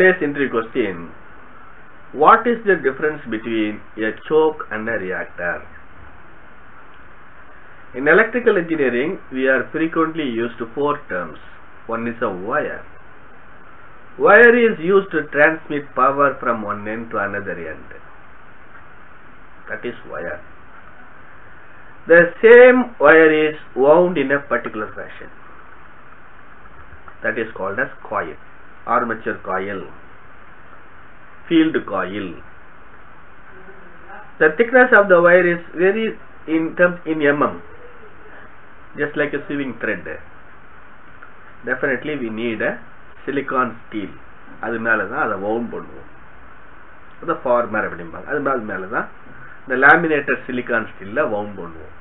today's interview question what is the difference between a choke and a reactor in electrical engineering we are frequently used to four terms one is a wire wire is used to transmit power from one end to another end that is wire the same wire is wound in a particular fashion that is called as coil armature coil field coil the thickness of the wire is very in terms in mm just like a sewing thread definitely we need a silicon steel அது மேல தான் அதை wound பண்ணுவோம் அது farmer அப்படிம்பாங்க அது மேல மேல தான் இந்த லேமினேட்டட் சிலிகான் ஸ்டீல்ல wound பண்ணுவோம்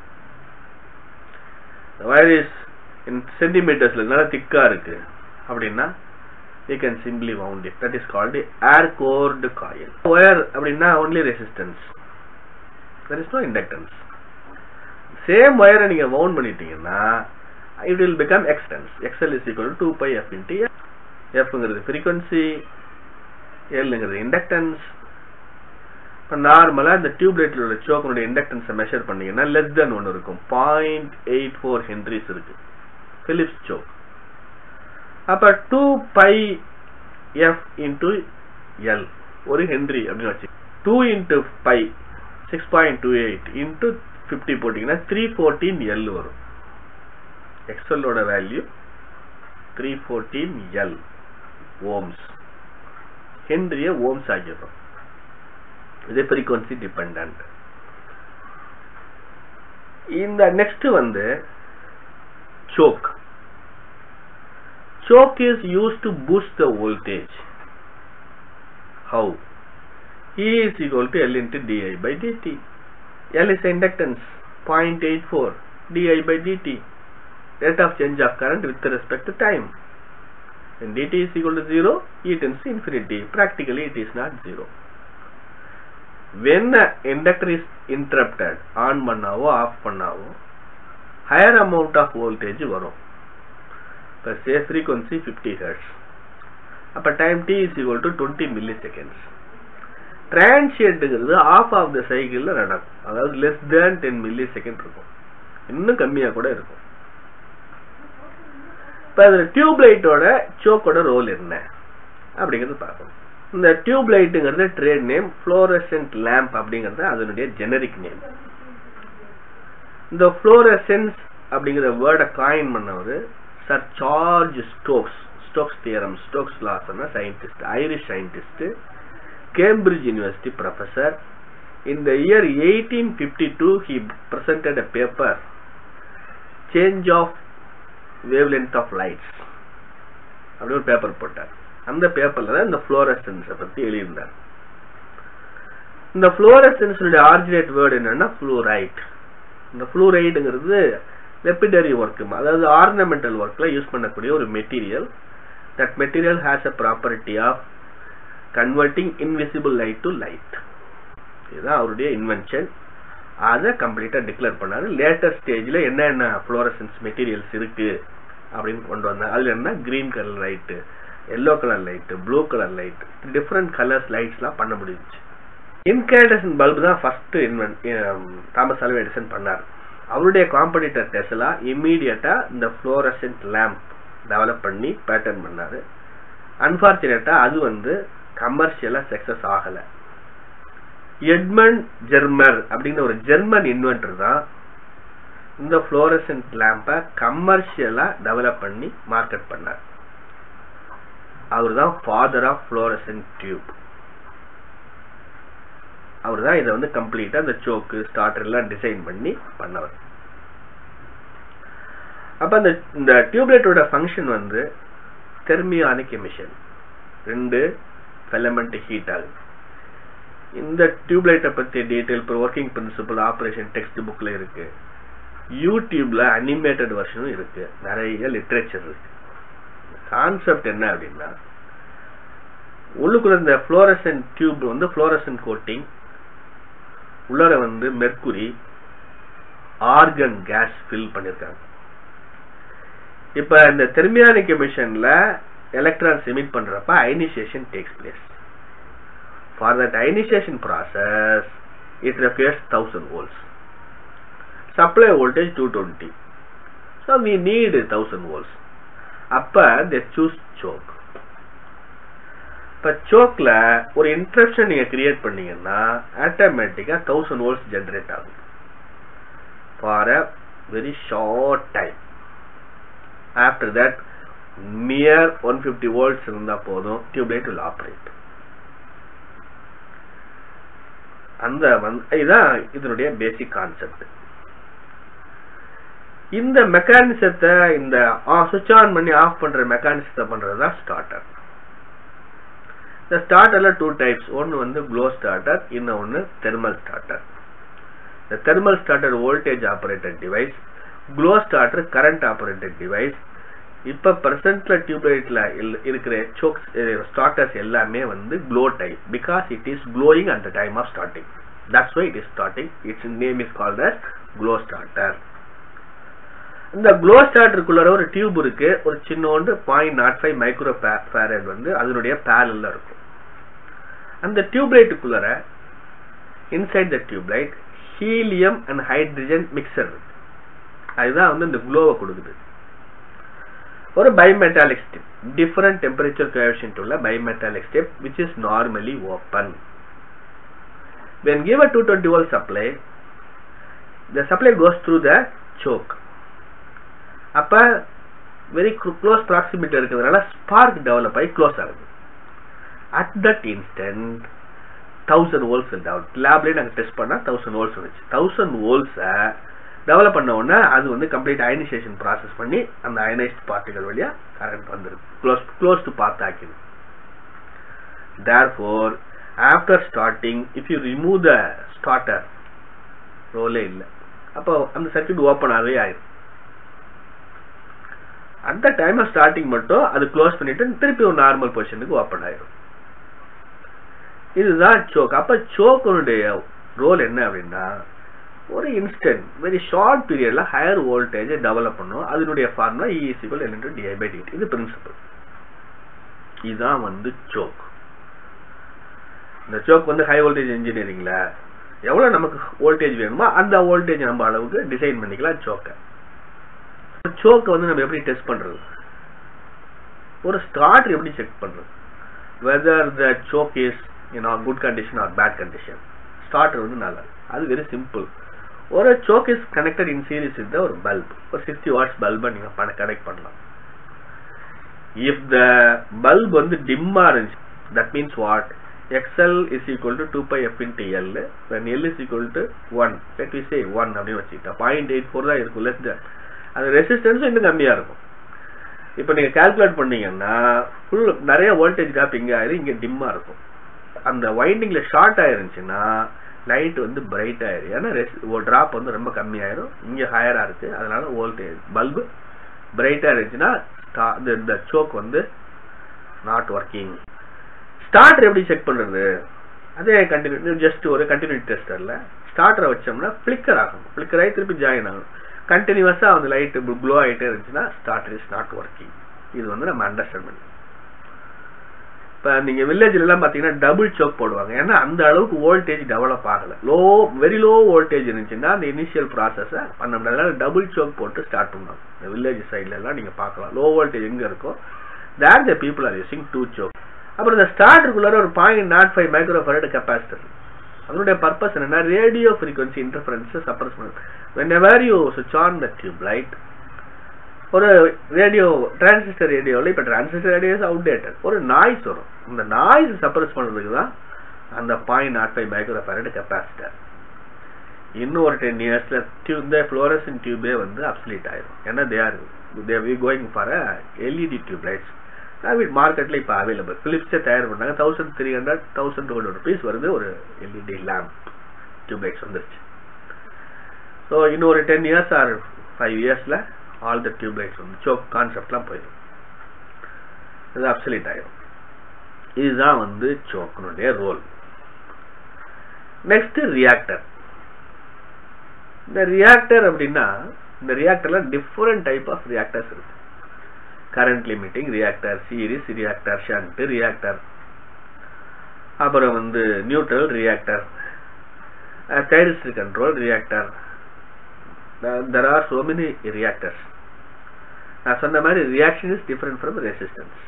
the wire is in centimeters நல்லா திக்கா இருக்கு அப்படின்னா you can simply wound it that is called the air cored coil wire அப்படின்னா only resistance there is no inductance same வயரை நீங்க wound பண்ணிட்டீங்கன்னா it will become extends xl is equal to 2 pi f into f ங்கிறது frequency l ங்கிறது inductance இப்போ நார்மலா இந்த டியூப்லைட்ல உள்ள சோக்கனுடைய இண்டக்டன்ஸை மெஷர் பண்ணீங்கன்னா லெஸ் தென் ஒன்று இருக்கும் பாயிண்ட் எயிட் ஃபோர் ஹென்ரிஸ் இருக்கு பிலிப்ஸ் சோக் அப்ப two pi F into L ஒரு ஹென்ரி அப்படின்னு வச்சு two into pi six point two eight into fifty போட்டிங்கன்னா த்ரீ ஃபோர்டீன் எல் வரும் எக்ஸலோட value three fourteen L ohms ஹென்ரிய ஓம்ஸ் ஆகிடுறோம் இது ஃப்ரீக்வன்சி டிபெண்ட் இந்த நெக்ஸ்ட் வந்து choke choke is used to boost the voltage how E is equal to L into di by dt L is inductance 0.84 di by dt rate of change of current with respect to time when dt is equal to 0 E tends to infinity practically it is not 0 when the inductor is interrupted on பண்ணாவோ off பண்ணாவோ higher amount of voltage வரும் இப்போ say frequency 50 hertz அப்ப time t is equal to 20 milliseconds டிரான்சியன்ட்ங்கிறது off off the சைக்கிள்ல நடக்கும் அதாவது less than ten millisecond இருக்கும் இன்னும் கம்மியா கூட இருக்கும் இப்ப அதுல டியூப் லைட்டோட சோக்கோட ரோல் என்ன அப்படிங்கறது பார்க்கணும் இந்த டியூப் லைட்டுங்கிறது ட்ரேட் நேம் ஃப்ளோரசன்ட் லேம்ப் அப்படிங்கிறது அதனுடைய ஜெனரிக் நேம் இந்த ஃப்ளோரசன்ஸ் அப்படிங்கிற வேர்டை காயின் பண்ணவர் sir George Stokes Stokes theorem Stokes laws scientist Irish scientist Cambridge University professor. In the year 1852, he presented a paper, Change of Wavelength of Lights. அப்படி ஒரு paper போட்டார் அந்த பேப்பர்ல தான் இந்த ஃப்ளோரசன்ஸை பத்தி எழுதியிருந்தார் இந்த ஃப்ளோரசன்ஸ் ஆர்ஜினேட் வேர்டு என்னன்னா ஃப்ளூரைட் இந்த ஃப்ளூரைடுங்கிறது லெப்பிடரி ஒர்க் அதாவது ஆர்னமெண்டல் ஒர்க்ல யூஸ் பண்ணக்கூடிய ஒரு material that material has a property of converting invisible light to light இதுதான் அவருடைய இன்வென்ஷன் அதை கம்ப்ளீட்டா டிக்ளேர் பண்ணாரு லேட்டர் ஸ்டேஜ்ல என்னென்ன ஃப்ளோரசன்ஸ் மெட்டீரியல்ஸ் இருக்கு அப்படின்னு கொண்டு வந்தாங்க அதுல என்ன green colour light yellow colour light blue colour light different colours lights எல்லாம் பண்ண முடிஞ்சுச்சு இன்கேண்டசன் பல்பு தான் first invent Thomas Alva Edison பண்ணார் அவருடைய காம்படிட்டர் டெஸ்லா இம்மீடியட்டா இந்த ஃப்ளோரசன்ட் லேம்ப் டெவலப் பண்ணி பேட்டர்ன் பண்ணாரு அன்பார்ச்சுனேட்டா அது வந்து கமர்ஷியலா சக்சஸ் ஆகல எட்மண்ட் ஜெர்மர் அப்படிங்கிற ஒரு ஜெர்மன் இன்வென்டர் தான் இந்த புளோரசன்ட் லேம்ப கமர்ஷியலா டெவலப் பண்ணி மார்க்கெட் பண்ணார் அவர் தான் ஃபாதர் ஆஃப் புளோரசன்ட் டியூப் அவர் தான் இதை வந்து கம்ப்ளீட்டா இந்த சோக்கு ஸ்டார்டர் எல்லாம் டிசைன் பண்ணி பண்ணவர் அப்ப அந்த இந்த டியூப்லைட்டோட ஃபங்க்ஷன் வந்து தெர்மியானிக் எமிஷன் ரெண்டு ஃபிலமெண்ட் ஹீட் ஆகுது இந்த டியூப்லைட்டை பத்தி டீடைல் இப்போ ஒர்க்கிங் பிரின்சிபல் ஆப்ரேஷன் டெக்ஸ்ட் புக்ல இருக்கு யூடியூப்ல அனிமேட்டட் வெர்ஷனும் இருக்கு நிறைய லிட்ரேச்சர் இருக்கு கான்செப்ட் என்ன அப்படின்னா உள்ளுக்குள்ள இந்த புளோரசன் டியூப் வந்து புளோரசன் கோட்டிங் உள்ளர வந்து மெர்குரி ஆர்கன் கேஸ் ஃபில் பண்ணிருக்காங்க இப்ப இந்த தெர்மியானிக் எமிஷன்ல electrons emit பண்றப்ப ionization takes place for that ionization process it requires 1000 volts supply voltage 220 so we need 1000 volts அப்ப they choose choke இப்ப சோக்ல ஒரு இன்ட்ரப்ஷன் நீங்க கிரியேட் பண்ணீங்கன்னா ஆட்டோமேட்டிக்கா தௌசண்ட் வோல்ட்ஸ் ஜெனரேட் ஆகும் for a very short time after that near one fifty volts இருந்தா போதும் tubelight will operate அந்த வந்து இதுதான் இதனுடைய பேசிக் கான்செப்ட் இந்த மெக்கானிசத்தை இந்த சுவிட்ச் ஆன் பண்ணி ஆஃப் பண்ற மெக்கானிசத்தை பண்றதுதான் ஸ்டார்டர் இந்த ஸ்டார்டர்ல டூ டைப்ஸ் ஒன்னு வந்து க்ளோ ஸ்டார்டர் இன்னொன்னு தெர்மல் ஸ்டார்டர் இந்த thermal starter voltage operated device glow starter current operated device இப்ப பிரசன்ட்ல டியூப்லைட்ல இருக்கிற சோக்ஸ் ஸ்டார்டர்ஸ் எல்லாமே வந்து glow type because it is glowing at the time of starting that's why it is starting its name is called as glow starter இந்த glow ஸ்டார்டருக்குள்ள ஒரு tube இருக்கு ஒரு சின்னோண்டு point nought five microfarad வந்து அதனுடைய பேரல்ல இருக்கும் அந்த டியூப்லைட்டுக்குள்ளர inside the tube light helium and hydrogen mixture இருக்கு அதுதான் வந்து இந்த க்ளோவை கொடுக்குது ஒரு bimetallic strip different temperature coefficient உள்ள bimetallic strip which is normally open when give a 220 volt supply the supply goes through the choke அப்ப வெரி க்ளோஸ் ப்ராக்சிமிட்டி இருக்கிறதுனால ஸ்பார்க் டெவலப் ஆகி க்ளோஸ் ஆகுது at that instant thousand volts develop லேப்லேயே நாங்கள் test பண்ணால் thousand volts வந்துச்சு thousand வோல்ட்ஸை develop பண்ண உடனே அது வந்து கம்ப்ளீட் அயனைசேஷன் ப்ராசஸ் பண்ணி அந்த அயனைஸ்ட் பார்ட்டிகள் வழியா கரண்ட் வந்துருக்கு க்ளோஸ் க்ளோஸ் டு பாத் ஆக்கிது therefore after starting if you remove the starter ரோலே இல்லை அப்போ அந்த சர்க்கியூட் ஓப்பன் ஆகவே ஆயிரும் அந்த டைம் ஆஃப் ஸ்டார்டிங் மட்டும் அது க்ளோஸ் பண்ணிட்டு திருப்பி ஒரு நார்மல் பொசிஷனுக்கு ஓப்பன் ஆயிரும் இதுதான் சோக் அப்ப சோக்கனுடைய ரோல் என்ன அப்படின்னா ஒரு இன்ஸ்டன்ட் வெரி ஷார்ட் பீரியட்ல ஹையர் வோல்டேஜ் டெவலப் பண்ணும் அதனுடைய formula E is equal L into D I by D T இது பிரின்சிபல் இதுதான் வந்து சோக் இந்த சோக் வந்து ஹை வோல்டேஜ் இன்ஜினியரிங்ல எவ்வளவு நமக்கு வோல்டேஜ் வேணுமோ அந்த வோல்டேஜ் நம்ம அளவுக்கு டிசைன் பண்ணிக்கலாம் சோக்கை சோக்கை வந்து நம்ம எப்படி டெஸ்ட் பண்றது ஒரு ஸ்டார்டர் எப்படி செக் பண்றது whether the choke is you know good condition or bad condition starter வந்து நல்லா அது வெரி சிம்பிள் ஒரு choke is connected in series with ஒரு பல்ப் ஒரு சிக்ஸ்டி வாட்ஸ் பல்பை நீங்க கனெக்ட் பண்ணலாம் இஃப் த பல்ப் வந்து டிம்மா இருந்துச்சு that means what xl is equal to 2 pi f into l when l is equal to 1 let me say 1 அப்படின்னு வச்சுக்கிட்டா பாயிண்ட் எயிட் ஃபோர் தான் இருக்கும் லெஸ் than அது ரெசிஸ்டன்ஸும் இன்னும் கம்மியா இருக்கும் இப்போ நீங்க கால்குலேட் பண்ணீங்கன்னா ஃபுல் நிறைய வோல்டேஜ் டிராப் இங்க ஆயிரும் இங்க டிம்மா இருக்கும் அந்த வைண்டிங்ல ஷார்ட் ஆயிருந்துச்சுன்னா லைட் வந்து பிரைட் ஆயிரும் ஏன்னா டிராப் வந்து ரொம்ப கம்மி ஆயிரும் இங்க ஹையரா இருக்கு அதனால வோல்டேஜ் பல்பு பிரைட்டா இருந்துச்சுன்னா இந்த சோக் வந்து நாட் ஒர்க்கிங் ஸ்டார்டர் எப்படி செக் பண்றது அதே கண்டினியூ ஜஸ்ட் ஒரு கண்டினியூ டெஸ்டர்ல ஸ்டார்டரை வச்சோம்னா பிளிக்கர் ஆகும் பிளிக்கர் ஆகி திருப்பி ஜாயின் ஆகும் கண்டினியூஸா அந்த லைட் க்ளோ ஆகிட்டே இருந்துச்சுன்னா ஸ்டார்டர் இஸ் நாட் ஒர்க்கிங் இது வந்து நம்ம அண்டர்ஸ்டாண்ட் பண்ணி இப்ப நீங்க வில்லேஜ்ல எல்லாம் பாத்தீங்கன்னா டபுள் சோக் போடுவாங்க ஏன்னா அந்த அளவுக்கு வோல்டேஜ் டெவலப் ஆகல லோ வெரி லோ வோல்டேஜ் இருந்துச்சுன்னா அந்த இனிஷியல் ப்ராசஸ பண்ண முடியாது டபுள் சோக் போட்டு ஸ்டார்ட் பண்ணுவாங்க இந்த வில்லேஜ் சைட்ல எல்லாம் நீங்க பார்க்கலாம் லோ வோல்டேஜ் எங்க இருக்கோ that the people are using two choke அப்புறம் இந்த ஸ்டார்டருக்குள்ளார ஒரு point nought five microfarad capacitor அதனுடைய பர்பஸ் என்னன்னா ரேடியோ ஃப்ரீக்வன்சி இன்டர்ஃபரன்ஸ் சப்ரஸ் பண்ணுது whenever you switch on the tube light ஒரு ரேடியோ டிரான்சிஸ்டர் ரேடியோவில் இப்போ டிரான்சிஸ்டர் ரேடியோ அவுடேட்டட் ஒரு நாய்ஸ் வரும் இந்த நாய்ஸ் சப்ரஸ் பண்ணுறதுக்கு தான் அந்த point nought five microfarad capacitor இன்னும் ஒரு டென் இயர்ஸ்ல டியூப் இந்த ஃப்ளோரசன் டியூபே வந்து அப்சலீட் ஆயிரும் ஏன்னா they are they we going for a LED tube lights மார்க்கெட்ல இப்ப அவைலபிள் பிலிப்ஸே தயார் பண்ணாங்க thousand three hundred thousand two hundred rupees வருது ஒரு எல்இடி லேம்ப் டியூப் லைட்ஸ் வந்துருச்சு ஸோ இன்னும் ஒரு டென் இயர்ஸ் ஆர் ஃபைவ் இயர்ஸ்ல ஆல் த டியூப் லைட்ஸ் வந்து சோக் கான்செப்ட்லாம் போயிடும் இது அப்சலிட் ஆயிடும் இதுதான் வந்து சோக்கனுடைய ரோல் நெக்ஸ்ட் ரியாக்டர் இந்த ரியாக்டர் அப்படின்னா இந்த ரியாக்டர்ல டிஃபரெண்ட் டைப் ஆஃப் ரியாக்டர்ஸ் இருக்கு current limiting reactor series reactor shunt reactor அப்புறம் வந்து neutral reactor thyristor control reactor there are so many reactors நான் சொன்ன மாதிரி reaction is different from resistance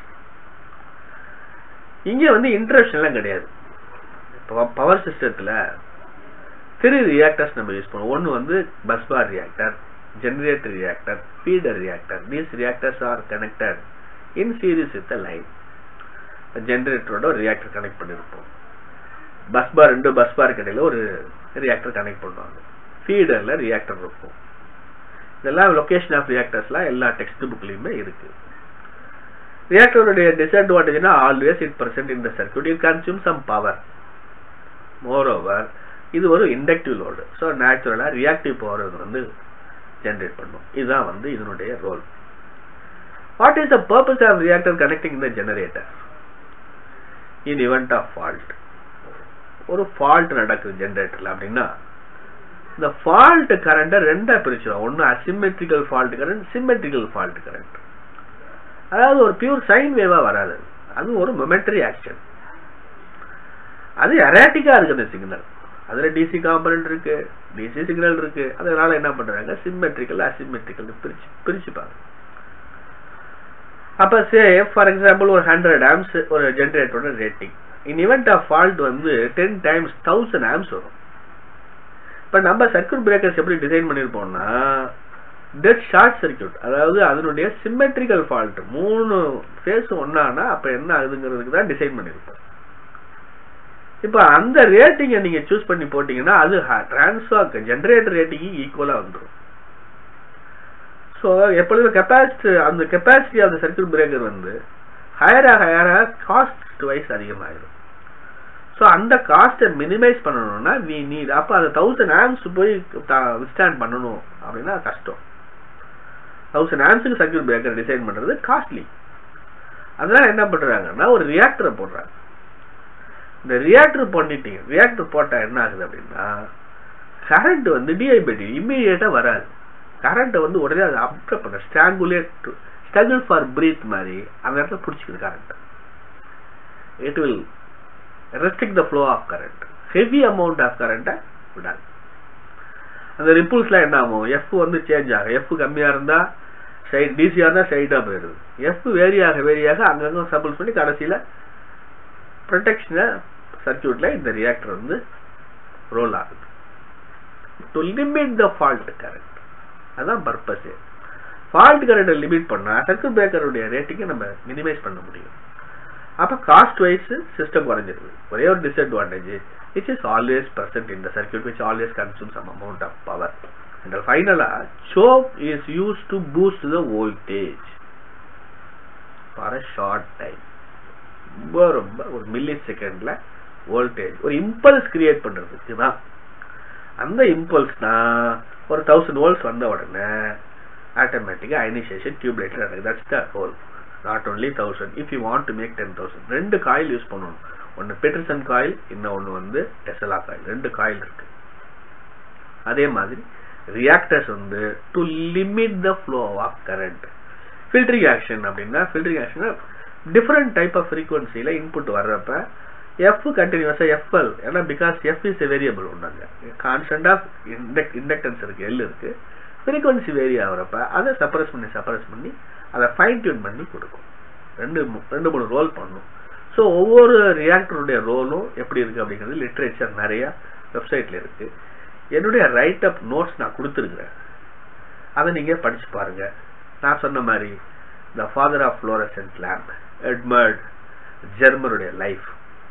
இங்க வந்து இன்டரப்ஷன்லாம் கிடையாது பவர் சிஸ்டத்துல த்ரீ ரியாக்டர்ஸ் நம்ம யூஸ் பண்ணுவோம் ஒன்னு வந்து bus bar reactor generator reactor feeder reactor these reactors are connected in series with line ஜெனரேட்டரோட ஒரு ரியாக்டர் கனெக்ட் பண்ணிருப்போம் பஸ் பார் ரெண்டு பஸ் பார் இடையில ஒரு ரியாக்டர் கனெக்ட் பண்ணுவாங்க ஃபீடர்ல ரியாக்டர் இருக்கும் இதெல்லாம் லொகேஷன் ஆஃப் ரியாக்டர்ஸ்லாம் எல்லா டெக்ஸ்ட் புக்லயுமே இருக்கு ரியாக்டருடைய டிஸ்அட்வான்டேஜ்னா always it present in the circuit it consume some power more over இது ஒரு இண்டக்டிவ் லோடு ஸோ நேச்சுரலா ரியாக்டிவ் பவர் வந்து ஜென்ரேட் பண்ணும் இதுதான் வந்து இதனுடைய role what is the purpose of reactor connecting the generator in event of fault ஒரு fault நடக்குது ஜெனரேட்டர்ல அப்படின்னா இந்த ஃபால்ட் கரண்ட ரெண்டா பிரிச்சிடும் ஒன்னு asymmetrical fault current symmetrical fault current அதாவது ஒரு பியூர் சைன் வேவா வராது அது ஒரு மொமெண்டரி ஆக்ஷன் அது எராட்டிக்கா இருக்கு அந்த சிக்னல் அதுல டிசி காம்பனன்ட் இருக்கு டிசி சிக்னல் இருக்கு அதனால என்ன பண்றாங்க சிமெட்ரிக்கல் அசிமெட்ரிக்கல் பிரிச்சு பிரிச்சுப்பாங்க அப்ப சே ஃபார் எக்ஸாம்பிள் ஒரு ஹண்ட்ரட் ஆம்ஸ் ஒரு ஜென்ரேட்டரோட rating in event of fault வந்து டென் டைம்ஸ் தௌசண்ட் ஆம்ஸ் வரும் இப்ப நம்ம சர்க்கியூட் பிரேக்கர்ஸ் எப்படி டிசைன் பண்ணிருப்போம்னா டெட் ஷார்ட் சர்க்கியூட் அதாவது அதனுடைய சிமெட்ரிக்கல் ஃபால்ட் மூணு ஃபேஸ் ஒன்னானா அப்ப என்ன ஆகுதுங்கிறதுக்கு தான் டிசைன் பண்ணிருப்போம் இப்ப அந்த ரேட்டிங்கை நீங்க சூஸ் பண்ணி போட்டீங்கன்னா அது டிரான்ஸ்ஃபார் ஜெனரேட்டர் ரேட்டிங்கு ஈக்குவலா வந்துடும் ஸோ எப்பொழுதுமே கெப்பாசிட்டி அந்த கெப்பாசிட்டி ஆஃப் சர்க்கியூட் பிரேக்கர் வந்து ஹையராக ஹையராக காஸ்ட் வைஸ் அதிகமாயிடும் ஸோ அந்த காஸ்ட்டை மினிமைஸ் பண்ணணும்னா வி நீட் அப்போ அந்த தௌசண்ட் ஆம்ஸ் போய் விஸ்டாண்ட் பண்ணணும் அப்படின்னா கஷ்டம் தௌசண்ட் ஆம்ஸுக்கு சர்க்கியூட் பிரேக்கர் டிசைன் பண்றது காஸ்ட்லி அதனால என்ன பண்றாங்கன்னா ஒரு ரியாக்டரை போடுறாங்க இந்த ரியாக்டர் பண்ணிட்டீங்க ரியாக்டர் போட்டா என்ன ஆகுது அப்படின்னா கரண்ட் வந்து டிஐ பை டி இம்மீடியட்டா வராது கரண்ட் வந்து உடனே அதை அப்சர்வ் பண்ண ஸ்ட்ராங்குலேட் ஸ்ட்ரகிள் ஃபார் பிரீத் மாதிரி அந்த இடத்துல பிடிச்சிக்குது current it will restrict the flow of current heavy amount of கரண்ட்டை விடாது அந்த ரிப்புல்ஸ்லாம் என்ன ஆகும் எஃப் வந்து சேஞ்ச் ஆகும் எஃப் கம்மியா இருந்தா சைட் டிசியா இருந்தா சைடா போயிடுது எஃப் வேரியாக வேரியாக அங்கங்க சபிள் பண்ணி கடைசியில ப்ரொடெக்ஷனை சர்க்கியூட்ல இந்த ரியாக்டர் வந்து ரோல் ஆகுது to limit the fault current அதான் பர்பஸ் ஃபால்ட் கரண்ட்டை லிமிட் பண்ணா சர்க்கியூட் பிரேக்கருடைய ரேட்டிங்கை நம்ம மினிமைஸ் பண்ண முடியும் அப்ப காஸ்ட் வைஸ் சிஸ்டம் குறைஞ்சிருது ஒரே ஒரு disadvantage which is always present in the circuit which always consume some amount of power and ஃபைனலா soap is use to boost the voltage for a short time ரொம்ப ரொம்ப ஒரு மில்லி செகண்ட்ல voltage ஒரு impulse create பண்றது இதுதான் அந்த impulse தான் ஒரு தௌசண்ட் வோல்ட்ஸ் வந்த உடனே ஆட்டோமேட்டிக்கா அயனைசேஷன் டியூப்லைட்ல நடக்குது that's the whole not only thousand if you want to make ten thousand ரெண்டு காயில் யூஸ் பண்ணணும் ஒன்னு பெட்ரிசன் காயில் இன்னொன்னு வந்து டெசலா காயில் ரெண்டு காயில் இருக்கு அதே மாதிரி ரியாக்டர்ஸ் வந்து to limit the flow of current filtering action அப்படின்னா filtering action different type of ஃப்ரீக்வன்சில இன்புட் வர்றப்ப எஃப் கண்டினியூஸா எஃப்எல் ஏன்னா பிகாஸ் எஃப் இஸ் வேரியபிள் ஒன்றாங்க கான்ஸ்டன்ட் ஆஃப் இண்டக்டன்ஸ் இருக்கு எல் இருக்கு ஃப்ரீக்வன்சி வேரி ஆகுறப்ப அதை சப்ரஸ் பண்ணி சப்ரஸ் பண்ணி அதை ஃபைன் டியூன் பண்ணி கொடுக்கும் ரெண்டு ரெண்டு மூணு ரோல் பண்ணும் ஸோ ஒவ்வொரு ரியாக்டருடைய ரோலும் எப்படி இருக்கு அப்படிங்கிறது லிட்ரேச்சர் நிறைய வெப்சைட்ல இருக்கு என்னுடைய ரைட் அப் நோட்ஸ் நான் கொடுத்துருக்குறேன் அதை நீங்க படிச்சு பாருங்க நான் சொன்ன மாதிரி the father of fluorescent lamp Edmund ஜெர்மனுடைய லைஃப்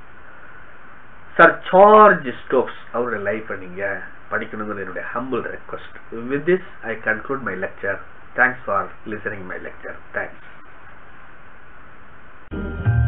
சர் சார்ஜ் ஸ்டோக்ஸ் அவருடைய லைஃப்பை நீங்க படிக்கணுங்கிறது என்னுடைய humble request with this I conclude my lecture thanks for listening my lecture thanks